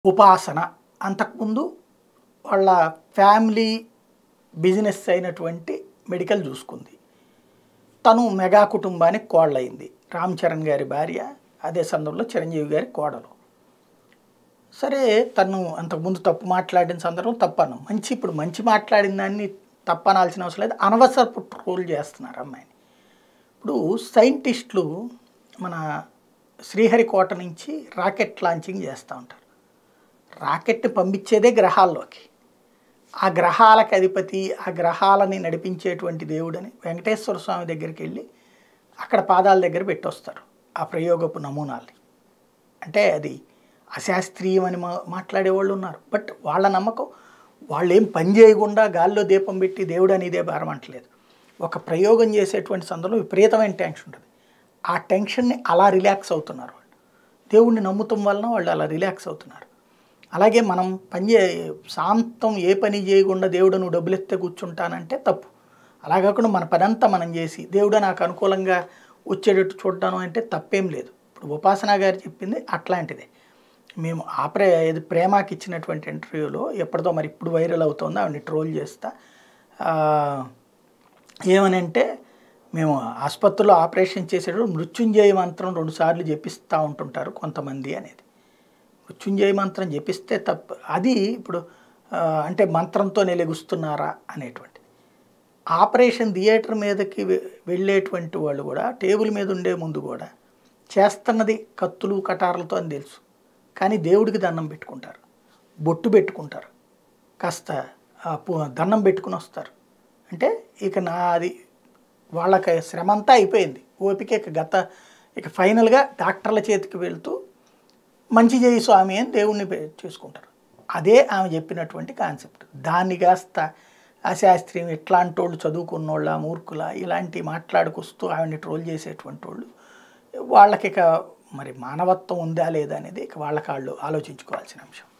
ఉపాసన అంతకుముందు వాళ్ళ ఫ్యామిలీ బిజినెస్ అయినటువంటి మెడికల్ చూసుకుంది తను మెగా కుటుంబానికి కోళ్ళయింది రామ్ చరణ్ గారి భార్య అదే సందర్భంలో చిరంజీవి గారి కోడలు సరే తను అంతకుముందు తప్పు మాట్లాడిన సందర్భం తప్పను మంచి ఇప్పుడు మంచి మాట్లాడిన దాన్ని తప్పనాల్సిన అవసరం లేదు అనవసరపు ట్రోల్ చేస్తున్నారు అమ్మాయిని ఇప్పుడు సైంటిస్టులు మన శ్రీహరికోట నుంచి రాకెట్ లాంచింగ్ చేస్తూ ఉంటారు రాకెట్ని పంపించేదే గ్రహాల్లోకి ఆ గ్రహాలకు అధిపతి ఆ గ్రహాలని నడిపించేటువంటి దేవుడని వెంకటేశ్వర స్వామి దగ్గరికి వెళ్ళి అక్కడ పాదాల దగ్గర పెట్టొస్తారు ఆ ప్రయోగపు నమూనాల్ని అంటే అది అశాస్త్రీయం అని మా మాట్లాడేవాళ్ళు ఉన్నారు బట్ వాళ్ళ నమ్మకం వాళ్ళు ఏం పని చేయకుండా గాల్లో దీపం పెట్టి దేవుడు అని ఇదే భారమంటలేదు ఒక ప్రయోగం చేసేటువంటి సందర్భంలో విపరీతమైన టెన్షన్ ఉంటుంది ఆ టెన్షన్ని అలా రిలాక్స్ అవుతున్నారు వాళ్ళు దేవుణ్ణి నమ్ముతం వలన వాళ్ళు అలా రిలాక్స్ అవుతున్నారు అలాగే మనం పని చే శాంతం ఏ పని చేయకుండా దేవుడు నువ్వు డబ్బులు ఎత్తే కూర్చుంటానంటే తప్పు అలా కాకుండా మన పనంతా మనం చేసి దేవుడు నాకు అనుకూలంగా వచ్చేటట్టు చూడడం అంటే తప్పేం లేదు ఇప్పుడు ఉపాసన గారు చెప్పింది అట్లాంటిదే మేము ఆ ప్రే ఇది ప్రేమకి ఇచ్చినటువంటి ఇంటర్వ్యూలో ఎప్పటిదో మరి ఇప్పుడు వైరల్ అవుతుందో ఆవిడని ట్రోల్ చేస్తా ఆ, ఏమనంటే మేము ఆసుపత్రిలో ఆపరేషన్ చేసేటప్పుడు మృత్యుంజయ మంత్రం రెండుసార్లు జపిస్తూ ఉంటుంటారు కొంతమంది అనేది మృత్యుంజయ మంత్రం జపిస్తే తప్ప అది ఇప్పుడు ఆ, అంటే మంత్రంతోనే లెగుస్తున్నారా అనేటువంటిది ఆపరేషన్ థియేటర్ మీదకి వె- వెళ్ళేటువంటి వాళ్ళు కూడా టేబుల్ మీద ఉండే ముందు కూడా చేస్తున్నది కత్తులు కటార్లతో అని తెలుసు కానీ దేవుడికి దండం పెట్టుకుంటారు బొట్టు పెట్టుకుంటారు కాస్త ఆ, పు- దండం పెట్టుకుని వస్తారు అంటే ఇక నా అది వాళ్ళకి శ్రమ అంతా అయిపోయింది ఓపిక ఇక గత ఇక ఫైనల్గా డాక్టర్ల చేతికి వెళ్తూ మంచి చేయి స్వామి అని దేవుణ్ణి పే- చేసుకుంటారు అదే ఆమె చెప్పినటువంటి కాన్సెప్ట్ దాన్ని కాస్త అశాస్త్రీయం ఇట్లాంటి వాళ్ళు చదువుకున్నోళ్ళ మూర్ఖుల ఇలాంటి మాట్లాడుకొస్తూ ఆవిడని ట్రోల్ చేసేటువంటి వాళ్ళు వాళ్ళకి ఇక మరి మానవత్వం ఉందా లేదా అనేది ఇక వాళ్ళ కాళ్ళు ఆలోచించుకోవాల్సిన అంశం